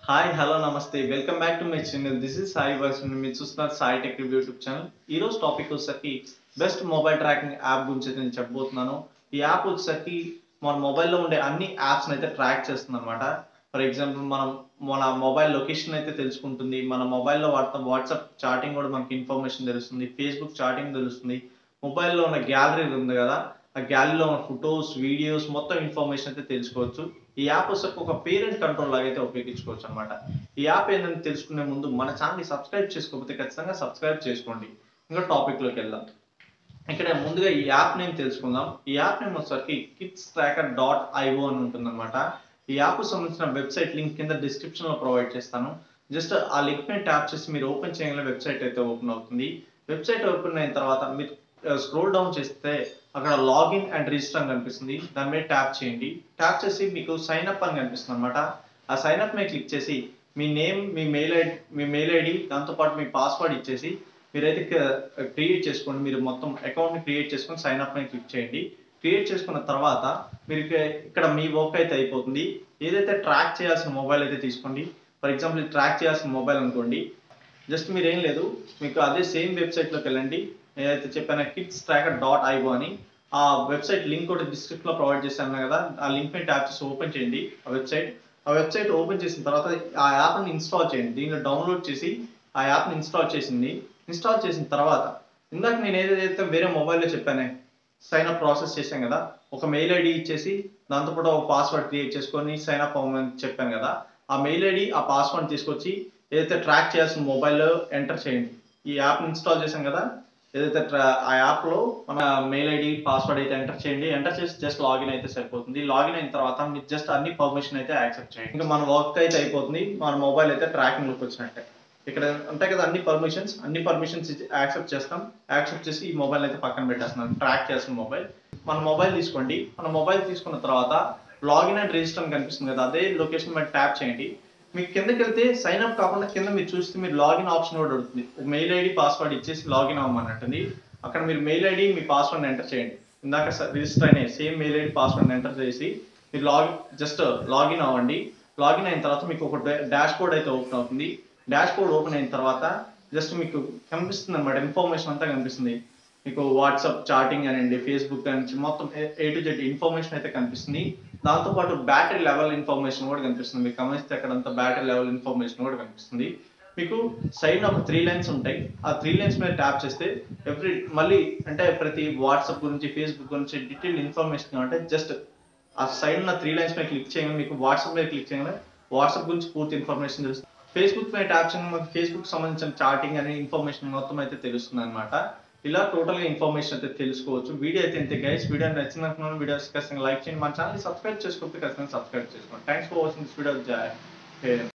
hi hello namaste welcome back to my channel this is Sai Varshan మీరు చూస్తున్నారు Sai tech review YouTube channel ఈ రోజు topic వచ్చేసరికి బెస్ట్ మొబైల్ ట్రాకింగ్ యాప్ గురించి అయితే నేను చెప్పబోతున్నాను ఈ యాప్ వచ్చేసరికి మన మొబైల్లో ఉండే అన్ని యాప్స్ అయితే ట్రాక్ చేస్తుంది అనమాట ఫర్ ఎగ్జాంపుల్ మనం మన మొబైల్ లొకేషన్ అయితే తెలుసుకుంటుంది మన మొబైల్లో వాడతాం వాట్సాప్ చాటింగ్ కూడా మనకి ఇన్ఫర్మేషన్ తెలుస్తుంది ఫేస్బుక్ చాటింగ్ తెలుస్తుంది మొబైల్లో ఉన్న గ్యాలరీ ఉంది కదా ఆ గ్యాలరీలో ఉన్న ఫొటోస్ వీడియోస్ మొత్తం ఇన్ఫర్మేషన్ అయితే తెలుసుకోవచ్చు ఈ యాప్ వచ్చేసరికి ఒక పేరెంట్ కంట్రోల్ లాగా అయితే ఉపయోగించుకోవచ్చు అనమాట ఈ యాప్ ఏంటని తెలుసుకునే ముందు మన ఛానల్ని సబ్స్క్రైబ్ చేసుకోకపోతే ఖచ్చితంగా సబ్స్క్రైబ్ చేసుకోండి ఇంకా టాపిక్లోకి వెళ్దాం ఇక్కడ ముందుగా ఈ యాప్ నేమ్ తెలుసుకుందాం ఈ యాప్ నేమ్ వచ్చేసరికి కిడ్స్ ట్రాకర్ డాట్ ఐఓ అని ఉంటుందన్నమాట ఈ యాప్ సంబంధించిన వెబ్సైట్ లింక్ కింద డిస్క్రిప్షన్ లో ప్రొవైడ్ చేస్తాను జస్ట్ ఆ లింక్ మీద ట్యాప్ చేసి మీరు ఓపెన్ చేయగల వెబ్సైట్ అయితే ఓపెన్ అవుతుంది వెబ్సైట్ ఓపెన్ అయిన తర్వాత మీరు స్క్రోల్ డౌన్ చేస్తే అక్కడ లాగిన్ అండ్ రిజిస్టర్ అని కనిపిస్తుంది దాని మీద ట్యాప్ చేయండి ట్యాప్ చేసి మీకు సైన్ అప్ అని కనిపిస్తుంది అనమాట ఆ సైన్ అప్ మీద క్లిక్ చేసి మీ నేమ్ మీ మెయిల్ ఐడి మీ మెయిల్ ఐడి దాంతోపాటు మీ పాస్వర్డ్ ఇచ్చేసి మీరైతే క్రియేట్ చేసుకోండి మీరు మొత్తం అకౌంట్ని క్రియేట్ చేసుకొని సైన్ అప్ మీద క్లిక్ చేయండి క్రియేట్ చేసుకున్న తర్వాత మీరు ఇక- ఇక్కడ మీ వర్క్ అయితే అయిపోతుంది ఏదైతే ట్రాక్ చేయాల్సిన మొబైల్ అయితే తీసుకోండి ఫర్ ఎగ్జాంపుల్ ట్రాక్ చేయాల్సిన మొబైల్ అనుకోండి జస్ట్ మీరు ఏం లేదు మీకు అదే సేమ్ వెబ్సైట్లోకి వెళ్ళండి ఏదైతే చెప్పానో కిడ్స్ ట్రాకర్ డాట్ ఐఓ అని ఆ వెబ్సైట్ లింక్ కూడా డిస్క్రిప్షన్లో ప్రొవైడ్ చేశాను కదా ఆ లింక్ మీద ట్యాప్ చేసి ఓపెన్ చేయండి ఆ వెబ్సైట్ ఆ వెబ్సైట్ ఓపెన్ చేసిన తర్వాత ఆ యాప్ని ఇన్స్టాల్ చేయండి దీనిలో డౌన్లోడ్ చేసి ఆ యాప్ని ఇన్స్టాల్ చేసింది ఇన్స్టాల్ చేసిన తర్వాత ఇందాక నేను ఏదైతే వేరే మొబైల్లో చెప్పానే సైన్ అప్ ప్రాసెస్ చేశాం కదా ఒక మెయిల్ ఐడి ఇచ్చేసి దాంతోపాటు ఒక పాస్వర్డ్ క్రియేట్ చేసుకొని సైన్ అప్ అవ్వమని చెప్పాను కదా ఆ మెయిల్ ఐడి ఆ పాస్వర్డ్ తీసుకొచ్చి ఏదైతే ట్రాక్ చేయాల్సిన మొబైల్లో ఎంటర్ చేయండి ఈ యాప్ ఇన్స్టాల్ చేశాం కదా ఏదైతే ట్రా- ఆ యాప్లో మన మెయిల్ ఐడి పాస్వర్డ్ అయితే ఎంటర్ చేయండి ఎంటర్ చేసి జస్ట్ లాగిన్ అయితే సరిపోతుంది లాగిన్ అయిన తర్వాత మీరు జస్ట్ అన్ని పర్మిషన్ అయితే యాక్సెప్ట్ చేయండి ఇంకా మన వర్క్ అయితే అయిపోతుంది మన మొబైల్ అయితే ట్రాకింగ్లోకి వచ్చినట్టే ఇక్కడ ఉంటాయి కదా అన్ని పర్మిషన్స్ అన్ని పర్మిషన్స్ యాక్సెప్ట్ చేస్తాం యాక్సెప్ట్ చేసి ఈ మొబైల్ అయితే పక్కన పెట్టేస్తున్నాం ట్రాక్ చేసిన మొబైల్ మన మొబైల్ తీసుకోండి మన మొబైల్ తీసుకున్న తర్వాత లాగిన్ అండ్ రిజిస్టర్ అని కనిపిస్తుంది కదా అదే లొకేషన్ మీద ట్యాప్ చేయండి మీకు కిందకి వెళ్తే సైన్ అప్ కాకుండా కింద మీరు చూస్తే మీరు లాగిన్ ఆప్షన్ కూడా ఉంటుంది మెయిల్ ఐడి పాస్వర్డ్ ఇచ్చేసి లాగిన్ అవ్వమన్నట్టుంది అక్కడ మీరు మెయిల్ ఐడి మీ పాస్వర్డ్ ఎంటర్ చేయండి ఇందాక రిజిస్టర్ అయిన same mail ID password enter చేసి మీరు లాగిన్ జస్ట్ లాగిన్ అవ్వండి లాగిన్ అయిన తర్వాత మీకు ఒక డాష్ బోర్డ్ అయితే ఓపెన్ అవుతుంది డాష్ బోర్డ్ ఓపెన్ అయిన తర్వాత జస్ట్ మీకు కనిపిస్తుంది అనమాట ఇన్ఫర్మేషన్ అంతా కనిపిస్తుంది మీకు వాట్సాప్ చాటింగ్ అనండి ఫేస్బుక్ నుంచి మొత్తం ఏ టు జెడ్ ఇన్ఫర్మేషన్ అయితే కనిపిస్తుంది దాంతోపాటు బ్యాటరీ లెవెల్ ఇన్ఫర్మేషన్ కూడా కనిపిస్తుంది మీకు గమనిస్తే అక్కడంతా బ్యాటరీ లెవెల్ ఇన్ఫర్మేషన్ కూడా కనిపిస్తుంది మీకు సైడ్ ఒక త్రీ లైన్స్ ఉంటాయి ఆ త్రీ లైన్స్ మీద ట్యాప్ చేస్తే ఎవ్రీ మళ్ళీ అంటే ప్రతి వాట్సాప్ గురించి ఫేస్బుక్ గురించి డీటెయిల్ ఇన్ఫర్మేషన్ అంటే జస్ట్ ఆ సైడ్ ఉన్న త్రీ లైన్స్ మీద క్లిక్ చేయగానే మీకు వాట్సాప్ మీద క్లిక్ చేయగానే వాట్సాప్ గురించి పూర్తి ఇన్ఫర్మేషన్ తెలుస్తుంది ఫేస్బుక్ మీద ట్యాప్ చేయగానే మనకి ఫేస్బుక్ సంబంధించిన చాటింగ్ అనే ఇన్ఫర్మేషన్ మొత్తం అయితే తెలుస్తుంది అనమాట ఇలా టోటల్ గా ఇన్ఫర్మేషన్ అయితే తెలుసుకోవచ్చు వీడియో అయితే ఇంతే గైస్ వీడియో నచ్చినట్టున్నాను వీడియోస్ ఖచ్చితంగా లైక్ చేయండి మన ఛానల్ సబ్స్క్రైబ్ చేసుకోకపోతే ఖచ్చితంగా సబ్స్క్రైబ్ చేసుకోండి thanks for watching this video జై